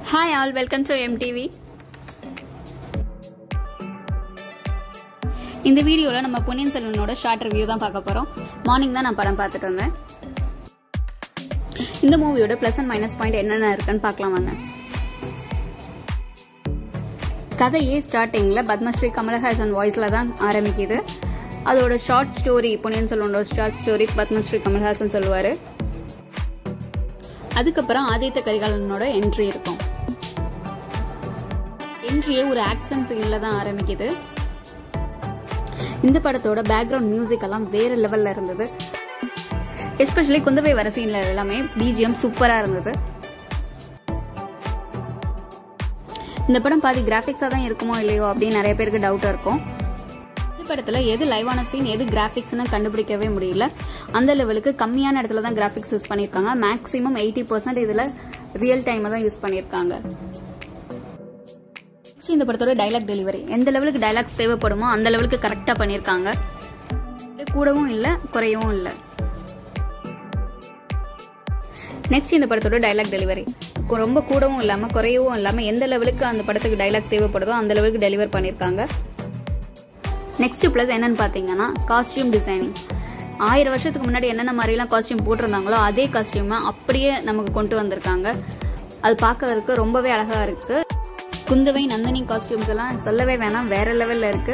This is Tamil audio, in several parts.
hi all welcome to MTV இந்த வீடியோவில் நம்ம பொன்னியின் செல்வனோட ஷார்ட் ரிவ்யூ தான் பார்க்க போகிறோம் மார்னிங் தான் நான் படம் பார்த்துட்டு வந்தேன் இந்த மூவியோட ப்ளஸ் அண்ட் மைனஸ் பாயிண்ட் என்னென்ன இருக்குன்னு பார்க்கலாம் வாங்க கதையே ஸ்டார்டிங்கில் பத்மஸ்ரீ கமலஹாசன் வாய்ஸில் தான் ஆரம்பிக்குது அதோட ஷார்ட் ஸ்டோரி பொன்னியின் செல்வனோட ஷார்ட் ஸ்டோரி பத்மஸ்ரீ கமல்ஹாசன் சொல்லுவார் அதுக்கப்புறம் ஆதித்த கரிகாலனோட என்ட்ரி இருக்கும் என்ட்ரியே ஒரு ஆக்ஷன் சீன்ல தான் ஆரம்பிக்குது இந்த படத்தோட பேக்ரவுண்ட் மியூசிக் எல்லாம் வேற லெவல்ல இருந்தது எஸ்பெஷலி குந்தவை வர சீன்ல எல்லாமே பிஜிஎம் சூப்பரா இருந்தது இந்த படம் பாதி கிராஃபிக்ஸா தான் இருக்குமோ இல்லையோ அப்படின்னு நிறைய பேருக்கு டவுட் இருக்கும் இந்த படத்துல எது லைவான சீன் எது கிராஃபிக்ஸ்னு கண்டுபிடிக்கவே முடியல அந்த லெவலுக்கு கம்மியான இடத்துல தான் கிராஃபிக்ஸ் யூஸ் பண்ணியிருக்காங்க மேக்ஸிமம் எயிட்டி பர்சன்ட் இதுல ரியல் டைமை தான் யூஸ் பண்ணியிருக்காங்க Next இந்த படத்தோட டைலாக் டெலிவரி எந்த லெவலுக்கு டைலாக்ஸ் தேவைப்படுமோ அந்த லெவலுக்கு கரெக்டாக பண்ணியிருக்காங்க கூடவும் இல்லை குறையவும் இல்லை நெக்ஸ்ட் இந்த படத்தோட டைலாக் டெலிவரி ரொம்ப கூடவும் இல்லாமல் குறையவும் இல்லாமல் எந்த லெவலுக்கு அந்த படத்துக்கு டைலாக் தேவைப்படுதோ அந்த லெவலுக்கு டெலிவர் பண்ணியிருக்காங்க நெக்ஸ்ட் ப்ளஸ் என்னன்னு பார்த்தீங்கன்னா காஸ்டியூம் டிசைனிங் ஆயிரம் வருஷத்துக்கு முன்னாடி என்னென்ன மாதிரிலாம் காஸ்டியூம் போட்டிருந்தாங்களோ அதே காஸ்டியூமை அப்படியே நமக்கு கொண்டு வந்திருக்காங்க அது பார்க்கறதுக்கு ரொம்பவே அழகா இருக்கு குந்தவை நந்தினி காஸ்டியூம்ஸ் எல்லாம் சொல்லவே வேணாம் வேற லெவல்ல இருக்கு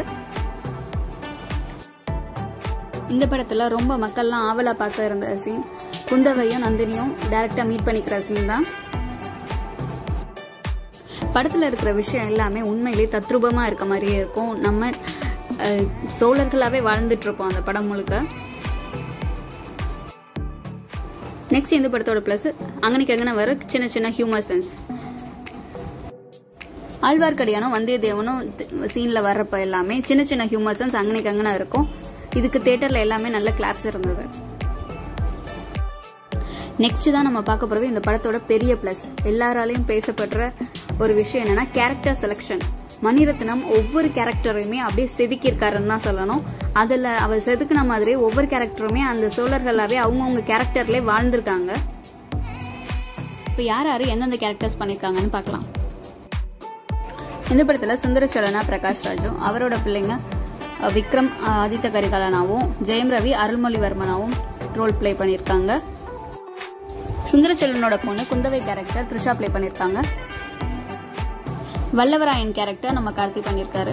இந்த படத்துல ரொம்ப மக்கள்லாம் ஆவலா பார்க்க இருந்த சீன் குந்தவையும் நந்தினியும் டைரக்டா மீட் பண்ணிக்கிற சீன் தான் படத்துல இருக்கிற விஷயம் எல்லாமே உண்மையிலேயே தத்ரூபமா இருக்க மாதிரியே இருக்கும் நம்ம அஹ், சோழர்களாவே வாழ்ந்துட்டு இருப்போம் அந்த படம் முழுக்க நெக்ஸ்ட் இந்த படத்தோட பிளஸ் அங்கனைக்கு அங்கன வர சின்ன சின்ன ஹியூமர் சென்ஸ் ஆழ்வார்க்கடியானும் வந்தியத்தேவனும் சீன்ல வர்றப்ப எல்லாமே சின்ன சின்ன ஹியூமர் சென்ஸ் அங்கனைக்கு அங்கன இருக்கும் இதுக்கு தியேட்டர்ல எல்லாமே நல்ல கிளாப்ஸ் இருந்தது நெக்ஸ்ட் தான் நம்ம பார்க்க போறது இந்த படத்தோட பெரிய பிளஸ் எல்லாராலையும் பேசப்படுற ஒரு விஷயம் என்னன்னா கேரக்டர் செலெக்ஷன் மணிரத்னம் ஒவ்வொரு கேரக்டரையுமே அப்படியே செதுக்கியிருக்காருன்னு தான் சொல்லணும் அதுல அவர் செதுக்கின மாதிரி ஒவ்வொரு கேரக்டருமே அந்த சோழர்களாவே அவங்கவுங்க கேரக்டர்லேயே வாழ்ந்திருக்காங்க இப்போ யார் யார் எந்தெந்த கேரக்டர்ஸ் பண்ணியிருக்காங்கன்னு பார்க்கலாம் இந்த படத்துல சுந்தர சோழனா பிரகாஷ் ராஜும் அவரோட பிள்ளைங்க அஹ், விக்ரம் அஹ், ஆதித்த கரிகாலனாவும் ஜெயம் ரவி அருள்மொழிவர்மனாவும் ரோல் ப்ளே பண்ணியிருக்காங்க சுந்தரச்சோழனோட பொண்ணு குந்தவை கேரக்டர் த்ரிஷா ப்ளே பண்ணியிருக்காங்க வல்லவராயன் கேரக்டர் நம்ம கார்த்தி பண்ணியிருக்காரு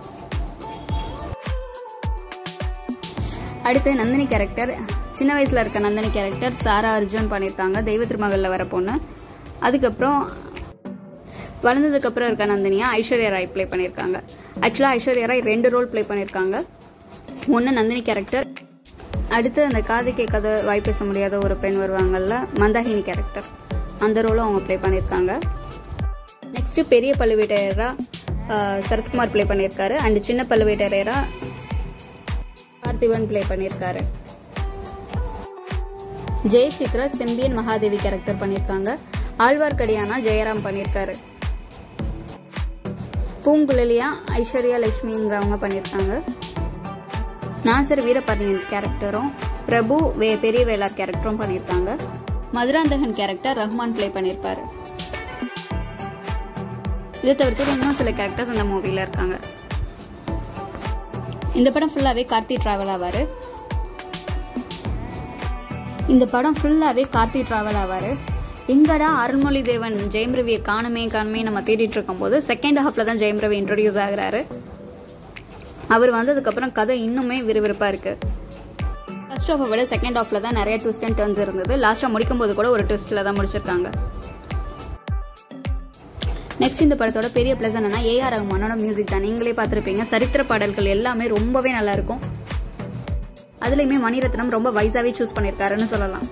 அடுத்து நந்தினி கேரக்டர் சின்ன வயசுல இருக்க நந்தினி கேரக்டர் சாரா அர்ஜுன் பண்ணியிருக்காங்க தெய்வ திருமகள்ல வர பொண்ணு அதுக்கப்புறம் வளர்ந்ததுக்கு அப்புறம் இருக்க நந்தினியா ஐஸ்வர்யா ராய் ப்ளே பண்ணியிருக்காங்க ஆக்சுவலா ஐஸ்வர்யா ராய் ரெண்டு ரோல் ப்ளே பண்ணியிருக்காங்க ஒன்று நந்தினி கேரக்டர் அடுத்து அந்த காது கேட்காத வாய் பேச முடியாத ஒரு பெண் வருவாங்கல்ல மந்தாகினி கேரக்டர் அந்த ரோலும் அவங்க ப்ளே பண்ணியிருக்காங்க நெக்ஸ்ட் பெரிய பழுவேட்டையரா ஆஹ், சரத்குமார் ப்ளே பண்ணியிருக்காரு அண்ட் சின்ன பழுவேட்டையரா பார்த்திபன் ப்ளே பண்ணியிருக்காரு ஜெய் சித்ரா செம்பியன் மகாதேவி கேரக்டர் பண்ணியிருக்காங்க ஆழ்வார்க்கடியானா ஜெயராம் பண்ணியிருக்காரு பூங்குழலியா ஐஸ்வர்யா லட்சுமிங்கிறவங்க பண்ணியிருக்காங்க நாசர் வீரபாண்டியன் கேரக்டரும் பிரபு வே பெரிய வேளார் கேரக்டரும் பண்ணியிருக்காங்க மதுராந்தகன் கேரக்டர் ரஹ்மான் ப்ளே பண்ணியிருப்பாரு இதை தவிர்த்து இன்னும் சில கேரக்டர்ஸ் இந்த மூவில இருக்காங்க இந்த படம் ஃபுல்லாவே கார்த்தி டிராவல் ஆவாரு இந்த படம் ஃபுல்லாவே கார்த்தி டிராவல் ஆவாரு எங்கடா அருள்மொழி தேவன் ஜெயம் ரவியை காணுமே காணுமே நம்ம தேடிட்டு இருக்கும்போது செகண்ட் ஹாஃப்ல தான் ஜெயம் ரவி இன்ட்ரோடியூஸ் ஆகுறாரு அவர் வந்ததுக்கு அப்புறம் கதை இன்னுமே விறுவிறுப்பா இருக்கு ஃபர்ஸ்ட் ஹாஃபை விட செகண்ட் ஹாஃப்ல தான் நிறைய ட்விஸ்ட் அண்ட் டர்ன்ஸ் இருந்தது லாஸ்டா முடிக்கும் போது கூட ஒரு ட்விஸ்ட்ல தான் முடிச்சிருக்காங்க நெக்ஸ்ட் இந்த படத்தோட பெரிய பிளஸ் என்னன்னா ஏஆர் ரகுமானோட மியூசிக் தான் நீங்களே பார்த்துருப்பீங்க சரித்திர பாடல்கள் எல்லாமே ரொம்பவே நல்லா இருக்கும் அதுலயுமே மணிரத்னம் ரொம்ப வைஸாவே சூஸ் பண்ணியிருக்காருன்னு சொல்லலாம்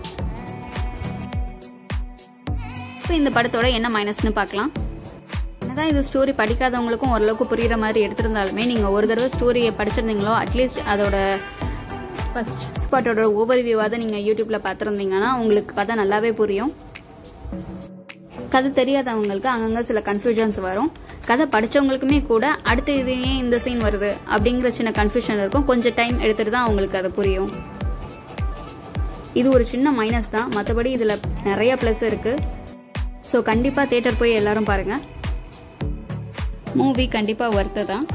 இப்போ இந்த படத்தோட என்ன மைனஸ்னு பார்க்கலாம் என்னதான் இது ஸ்டோரி படிக்காதவங்களுக்கும் ஓரளவுக்கு புரியுற மாதிரி எடுத்திருந்தாலுமே நீங்க ஒரு தடவை ஸ்டோரியை படிச்சிருந்தீங்களோ அட்லீஸ்ட் அதோட ஃபர்ஸ்ட் பார்ட்டோட ஓவர் வியூவாக நீங்க யூடியூப்ல பார்த்துருந்தீங்கன்னா உங்களுக்கு கதை நல்லாவே புரியும் கதை தெரியாதவங்களுக்கு அங்கங்க சில கன்ஃபியூஷன்ஸ் வரும் கதை படிச்சவங்களுக்குமே கூட அடுத்து இது ஏன் இந்த சீன் வருது அப்படிங்கிற சின்ன கன்ஃபியூஷன் இருக்கும் கொஞ்சம் டைம் எடுத்துட்டு தான் அவங்களுக்கு அது புரியும் இது ஒரு சின்ன மைனஸ் தான் மற்றபடி இதுல நிறைய ப்ளஸ் இருக்கு ஸோ கண்டிப்பாக தேட்டர் போய் எல்லாரும் பாருங்கள் மூவி கண்டிப்பாக ஒர்த்து தான்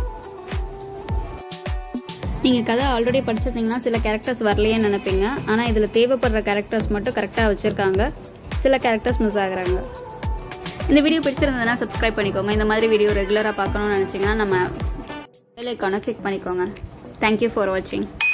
நீங்கள் கதை ஆல்ரெடி படிச்சிருந்தீங்கன்னா சில கேரக்டர்ஸ் வரலையேன்னு நினைப்பீங்க ஆனால் இதில் தேவைப்படுற கேரக்டர்ஸ் மட்டும் கரெக்டாக வச்சுருக்காங்க சில கேரக்டர்ஸ் மிஸ் ஆகுறாங்க இந்த வீடியோ பிடிச்சிருந்ததுன்னா சப்ஸ்கிரைப் பண்ணிக்கோங்க இந்த மாதிரி வீடியோ ரெகுலராக பார்க்கணும்னு நினச்சிங்கன்னா நம்ம பெல் ஐக்கானை கிளிக் பண்ணிக்கோங்க தேங்க்யூ ஃபார் வாட்சிங்